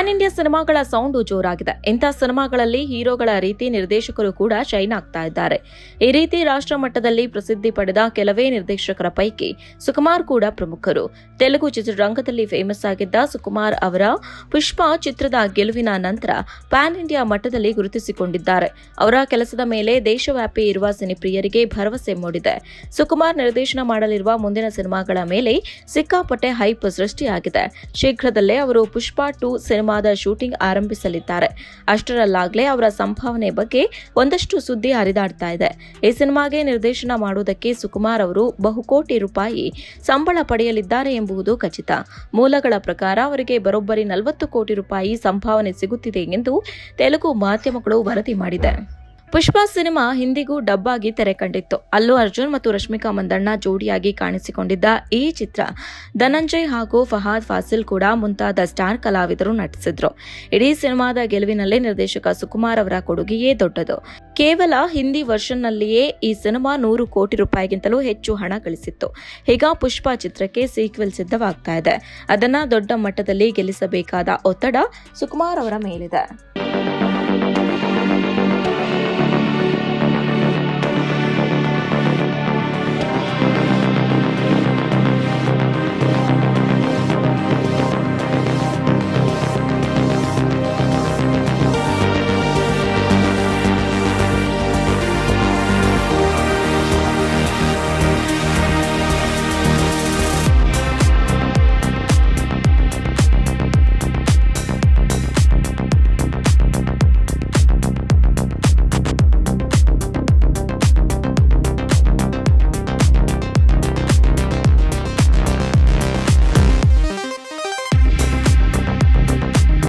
PAN India ಸಿನಿಮಾಗಳ sound ಜೋರಾಗಿದೆ ಇಂಥ ಸಿನಿಮಾಗಳಲ್ಲಿ ಹೀರೋಗಳ ರೀತಿ ನಿರ್ದೇಶಕರು ಕೂಡ ಶೈನ್ ಆಗ್ತಾ ಇದ್ದಾರೆ ಈ ರೀತಿ ರಾಷ್ಟ್ರ ಮಟ್ಟದಲ್ಲಿ ಪ್ರಸಿದ್ಧಿ ಪಡೆದ ಕೆಲವೇ ನಿರ್ದೇಶಕರ ಪೈಕಿ ಸುಕುಮಾರ್ ಕೂಡ ಪ್ರಮುಖರು ತೆಲುಗು ಚಿತ್ರರಂಗದಲ್ಲಿ ಫೇಮಸ್ ಆಗಿದ್ದ ಸುಕುಮಾರ್ ಅವರ ಪುಷ್ಪ ಚಿತ್ರದ ಗೆಲುವಿನ ನಂತರ ಪ್ಯಾನ್ ಇಂಡಿಯಾ ಮಟ್ಟದಲ್ಲಿ ಗುರುತಿಸಿಕೊಂಡಿದ್ದಾರೆ ಅವರ ಕೆಲಸದ ಮೇಲೆ ದೇಶವ್ಯಾಪಿ ಇರುವ ಸಿನಿಪ್ರಿಯರಿಗೆ ಭರವಸೆ ಮೂಡಿದೆ ಸುಕುಮಾರ್ ನಿರ್ದೇಶನ ಮಾಡಲಿರುವ ಮುಂದಿನ ಸಿನಿಮಾಗಳ ಮೇಲೆ ಸಿಕ್ಕಾಪಟ್ಟೆ ಹೈಪ್ ಸೃಷ್ಟಿಯಾಗಿದೆ ಶೀಘ್ರದಲ್ಲೇ ಅವರು ಪುಷ್ಪ ಟು ಸಿನಿಮಾದ ಶೂಟಿಂಗ್ ಆರಂಭಿಸಲಿದ್ದಾರೆ ಅಷ್ಟರಲ್ಲಾಗಲೇ ಅವರ ಸಂಭಾವನೆ ಬಗ್ಗೆ ಒಂದಷ್ಟು ಸುದ್ದಿ ಹರಿದಾಡ್ತಾ ಇದೆ ಈ ಸಿನಿಮಾಗೆ ನಿರ್ದೇಶನ ಮಾಡುವುದಕ್ಕೆ ಸುಕುಮಾರ್ ಅವರು ಬಹುಕೋಟಿ ರೂಪಾಯಿ ಸಂಬಳ ಪಡೆಯಲಿದ್ದಾರೆ ಎಂಬುದು ಖಚಿತ ಮೂಲಗಳ ಪ್ರಕಾರ ಅವರಿಗೆ ಬರೋಬ್ಬರಿ ನಲವತ್ತು ಕೋಟಿ ರೂಪಾಯಿ ಸಂಭಾವನೆ ಸಿಗುತ್ತಿದೆ ಎಂದು ತೆಲುಗು ಮಾಧ್ಯಮಗಳು ವರದಿ ಮಾಡಿದೆ ಪುಷ್ಪ ಸಿನಿಮಾ ಹಿಂದಿಗೂ ಡಬ್ ಆಗಿ ತೆರೆ ಕಂಡಿತ್ತು ಅಲ್ಲು ಅರ್ಜುನ್ ಮತ್ತು ರಶ್ಮಿಕಾ ಮಂದಣ್ಣ ಜೋಡಿಯಾಗಿ ಕಾಣಿಸಿಕೊಂಡಿದ್ದ ಈ ಚಿತ್ರ ಧನಂಜಯ್ ಹಾಗೂ ಫಹಾದ್ ಫಾಸಿಲ್ ಕೂಡ ಮುಂತಾದ ಸ್ಟಾರ್ ಕಲಾವಿದರು ನಟಿಸಿದ್ರು ಇಡೀ ಸಿನಿಮಾದ ಗೆಲುವಿನಲ್ಲೇ ನಿರ್ದೇಶಕ ಸುಕುಮಾರ್ ಅವರ ಕೊಡುಗೆಯೇ ದೊಡ್ಡದು ಕೇವಲ ಹಿಂದಿ ವರ್ಷನ್ನಲ್ಲಿಯೇ ಈ ಸಿನಿಮಾ ನೂರು ಕೋಟಿ ರೂಪಾಯಿಗಿಂತಲೂ ಹೆಚ್ಚು ಹಣ ಗಳಿಸಿತ್ತು ಈಗ ಪುಷ್ಪ ಚಿತ್ರಕ್ಕೆ ಸೀಕ್ವೆಲ್ ಸಿದ್ಧವಾಗ್ತಾ ಇದೆ ಅದನ್ನ ದೊಡ್ಡ ಮಟ್ಟದಲ್ಲಿ ಗೆಲ್ಲಿಸಬೇಕಾದ ಒತ್ತಡ ಸುಕುಮಾರ್ ಅವರ ಮೇಲಿದೆ